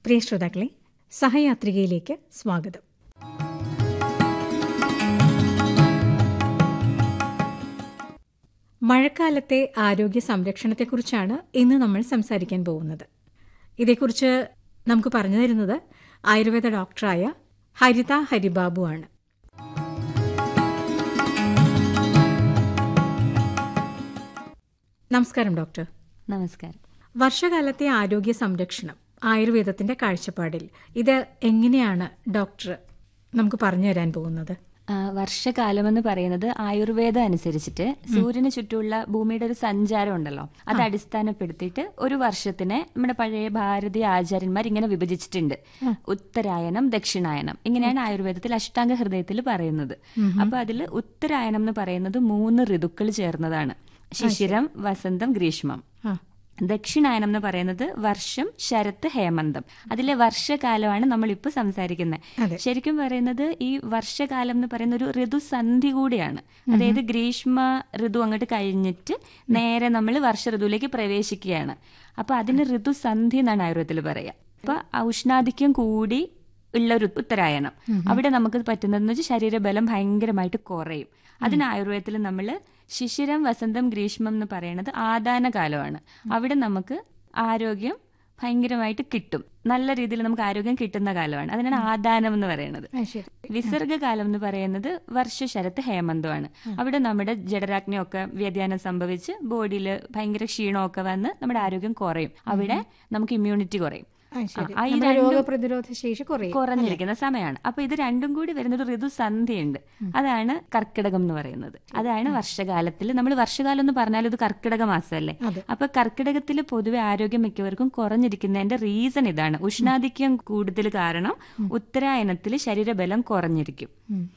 പ്രിയ ശ്രോതാക്കളെ സഹയാത്രികയിലേക്ക് സ്വാഗതം മഴക്കാലത്തെ ആരോഗ്യ സംരക്ഷണത്തെക്കുറിച്ചാണ് ഇന്ന് നമ്മൾ സംസാരിക്കാൻ പോകുന്നത് ഇതേക്കുറിച്ച് നമുക്ക് പറഞ്ഞു തരുന്നത് ആയുർവേദ ഡോക്ടറായ ഹരിത ഹരിബാബു ആണ് നമസ്കാരം ഡോക്ടർ നമസ്കാരം വർഷകാലത്തെ ആരോഗ്യ സംരക്ഷണം ആയുർവേദത്തിന്റെ കാഴ്ചപ്പാടിൽ ഇത് എങ്ങനെയാണ് ഡോക്ടർ നമുക്ക് പറഞ്ഞു തരാൻ പോകുന്നത് ആ, വർഷകാലം എന്ന് പറയുന്നത് ആയുർവേദം അനുസരിച്ചിട്ട് സൂര്യന് ചുറ്റുമുള്ള ഭൂമിയുടെ ഒരു സഞ്ചാരം ഉണ്ടല്ലോ അത് അടിസ്ഥാനപ്പെടുത്തിയിട്ട് ഒരു വർഷത്തിനെ നമ്മുടെ പഴയ ഭാരതീയ ആചാര്യന്മാർ ഇങ്ങനെ വിഭജിച്ചിട്ടുണ്ട് ഉത്തരായനം ദക്ഷിണായനം ഇങ്ങനെയാണ് ആയുർവേദത്തിൽ അഷ്ടാംഗ ഹൃദയത്തിൽ പറയുന്നത് അപ്പൊ അതിൽ ഉത്തരായനം എന്ന് പറയുന്നത് മൂന്ന് ഋതുക്കൾ ചേർന്നതാണ് ശിശിരം വസന്തം ഗ്രീഷ്മം ആ ദക്ഷിണായനം എന്ന് പറയുന്നത് വർഷം ശരത്ത് ഹേമന്തം അതിലെ വർഷകാലമാണ് നമ്മളിപ്പോൾ സംസാരിക്കുന്നത് ശരിക്കും പറയുന്നത് ഈ വർഷകാലം എന്ന് പറയുന്ന ഒരു ഋതുസന്ധി കൂടിയാണ് അതായത് ഗ്രീഷ്മ ഋതു അങ്ങോട്ട് കഴിഞ്ഞിട്ട് നേരെ നമ്മൾ വർഷ ഋതുവിലേക്ക് പ്രവേശിക്കുകയാണ് അപ്പൊ അതിന് ഋതുസന്ധി എന്നാണ് ആയുർവേദത്തിൽ പറയുക അപ്പൊ ഉഷ്ണാധിക്യം കൂടി ഉള്ള ഒരു ഉത്തരായണം അവിടെ നമുക്ക് പറ്റുന്നതെന്ന് വെച്ചാൽ ശരീരബലം ഭയങ്കരമായിട്ട് കുറയും അതിന് ആയുർവേദത്തിൽ നമ്മൾ ശിശിരം വസന്തം ഗ്രീഷ്മം എന്ന് പറയുന്നത് ആദാന കാലമാണ് അവിടെ നമുക്ക് ആരോഗ്യം ഭയങ്കരമായിട്ട് കിട്ടും നല്ല രീതിയിൽ നമുക്ക് ആരോഗ്യം കിട്ടുന്ന കാലമാണ് അതിനാണ് ആദാനം എന്ന് പറയുന്നത് ആ, ശരി വിസർഗകാലം എന്ന് പറയുന്നത് വർഷ ശരത്ത് ഹേമന്തമാണ് അവിടെ നമ്മുടെ ജഡരാഗ്നിയൊക്കെ വ്യതിയാനം സംഭവിച്ച് ബോഡിയിൽ ഭയങ്കര ക്ഷീണമൊക്കെ വന്ന് നമ്മുടെ ആരോഗ്യം കുറയും അവിടെ നമുക്ക് ഇമ്മ്യൂണിറ്റി കുറയും ആ, ശരി ആ, ഈ നമ്മുടെ രണ്ടും രോഗപ്രതിരോധ ശേഷി കുറയും കുറഞ്ഞിരിക്കുന്ന സമയമാണ് അപ്പൊ ഇത് രണ്ടും കൂടി വരുന്ന ഒരു ഋതുസന്ധിയുണ്ട് അതാണ് കർക്കിടകം എന്ന് പറയുന്നത് അതാണ് വർഷകാലത്തിൽ നമ്മൾ വർഷകാലം എന്ന് പറഞ്ഞാൽ ഇത് കർക്കിടക മാസമല്ലേ അതെ. അപ്പൊ കർക്കിടകത്തിൽ പൊതുവെ ആരോഗ്യം മിക്കവർക്കും കുറഞ്ഞിരിക്കുന്നതിന്റെ റീസൺ ഇതാണ് ഉഷ്ണാധിക്യം കൂടുതൽ കാരണം ഉത്തരായനത്തിൽ ശരീരബലം കുറഞ്ഞിരിക്കും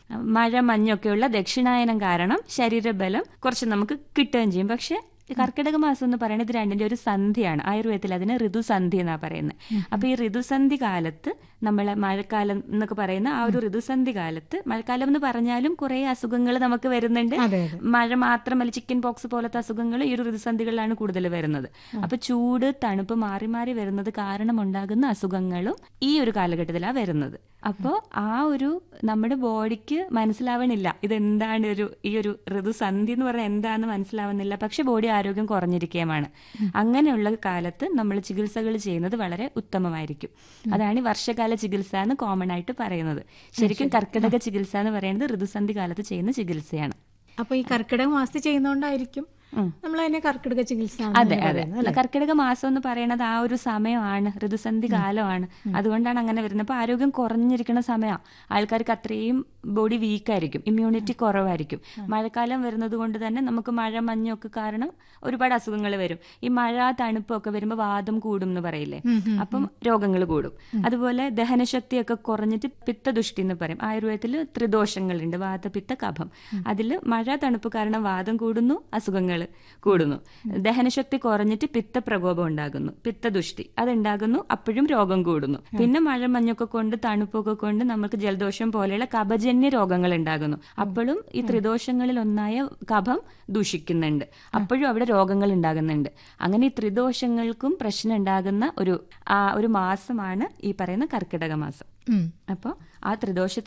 മഴ മഞ്ഞൊക്കെയുള്ള ദക്ഷിണായനം കാരണം ശരീരബലം കുറച്ച് നമുക്ക് കിട്ടുകയും ചെയ്യും പക്ഷെ ഈ കർക്കിടക മാസം എന്ന് പറയുന്നത് ഇത് രണ്ടിന്റെ ഒരു സന്ധിയാണ് ആയുർവേദത്തിൽ അതിന് ഋതുസന്ധി എന്നാ പറയുന്നത് അപ്പൊ ഈ ഋതുസന്ധി കാലത്ത് നമ്മളെ മഴക്കാലം എന്നൊക്കെ പറയുന്ന ആ ഒരു ഋതുസന്ധി കാലത്ത് മഴക്കാലം എന്ന് പറഞ്ഞാലും കുറെ അസുഖങ്ങൾ നമുക്ക് വരുന്നുണ്ട് അതെ അതെ മഴ മാത്രമല്ല ചിക്കൻ പോക്സ് പോലത്തെ അസുഖങ്ങൾ ഈ ഒരു ഋതുസന്ധികളിലാണ് കൂടുതൽ വരുന്നത് അപ്പൊ ചൂട് തണുപ്പ് മാറി മാറി വരുന്നത് കാരണം ഉണ്ടാകുന്ന അസുഖങ്ങളും ഈ ഒരു കാലഘട്ടത്തിലാണ് വരുന്നത് അപ്പോൾ ആ ഒരു നമ്മുടെ ബോഡിക്ക് മനസ്സിലാവണില്ല ഇതെന്താണ് ഒരു ഈ ഒരു ഋതുസന്ധി എന്ന് പറഞ്ഞാൽ എന്താണെന്ന് മനസ്സിലാവുന്നില്ല പക്ഷെ ബോഡി ആരോഗ്യം കുറഞ്ഞിരിക്കുകയുമാണ് അങ്ങനെയുള്ള കാലത്ത് നമ്മൾ ചികിത്സകൾ ചെയ്യുന്നത് വളരെ ഉത്തമമായിരിക്കും അതാണ് ഈ വർഷകാല ചികിത്സ എന്ന് കോമൺ ആയിട്ട് പറയുന്നത് ശരിക്കും കർക്കിടക ചികിത്സ എന്ന് പറയുന്നത് ഋതുസന്ധി കാലത്ത് ചെയ്യുന്ന ചികിത്സയാണ് അപ്പൊ ഈ കർക്കിടക മാസത്തിൽ ചെയ്യുന്നോണ്ടായിരിക്കും നമ്മൾ അതിനെ കർക്കിടക ചികിത്സ എന്ന് അതെ അതെ പറയുന്നത്, അല്ലേ? കർക്കിടക മാസം എന്ന് പറയുന്നത് ആ ഒരു സമയമാണ് ഋതുസന്ധി കാലമാണ് അതുകൊണ്ടാണ് അങ്ങനെ വരുന്നത് അപ്പൊ ആരോഗ്യം കുറഞ്ഞിരിക്കുന്ന സമയമാണ് ആൾക്കാർക്ക് അത്രയും ബോഡി വീക്കായിരിക്കും ഇമ്മ്യൂണിറ്റി കുറവായിരിക്കും മഴക്കാലം വരുന്നത് കൊണ്ട് തന്നെ നമുക്ക് മഴ മഞ്ഞൊക്കെ കാരണം ഒരുപാട് അസുഖങ്ങൾ വരും ഈ മഴ തണുപ്പൊക്കെ വരുമ്പോൾ വാദം കൂടും എന്ന് പറയില്ലേ അപ്പം രോഗങ്ങൾ കൂടും അതുപോലെ ദഹനശക്തിയൊക്കെ കുറഞ്ഞിട്ട് പിത്തദുഷ്ടി എന്ന് പറയും ആയുർവേദത്തിൽ ത്രിദോഷങ്ങളുണ്ട് വാദപിത്ത കഫം അതിൽ മഴ തണുപ്പ് കാരണം വാദം കൂടുന്നു അസുഖങ്ങൾ കൂടുന്നു ദഹനശക്തി കുറഞ്ഞിട്ട് പിത്തപ്രകോപം ഉണ്ടാകുന്നു പിത്തദുഷ്ടി അതുണ്ടാകുന്നു അപ്പോഴും രോഗം കൂടുന്നു പിന്നെ മഴ മഞ്ഞൊക്കെ കൊണ്ട് തണുപ്പൊക്കെ കൊണ്ട് നമുക്ക് ജലദോഷം പോലെയുള്ള കഫജന്യ രോഗങ്ങൾ ഉണ്ടാകുന്നു അപ്പോഴും ഈ ത്രിദോഷങ്ങളിൽ ഒന്നായ കഫം ദൂഷിക്കുന്നുണ്ട് അപ്പോഴും അവിടെ രോഗങ്ങൾ ഉണ്ടാകുന്നുണ്ട് അങ്ങനെ ഈ ത്രിദോഷങ്ങൾക്കും പ്രശ്നം ഉണ്ടാകുന്ന ഒരു ആ ഒരു മാസമാണ് ഈ പറയുന്ന കർക്കിടക മാസം ഉം. അപ്പോൾ ആ ത്രിദോഷ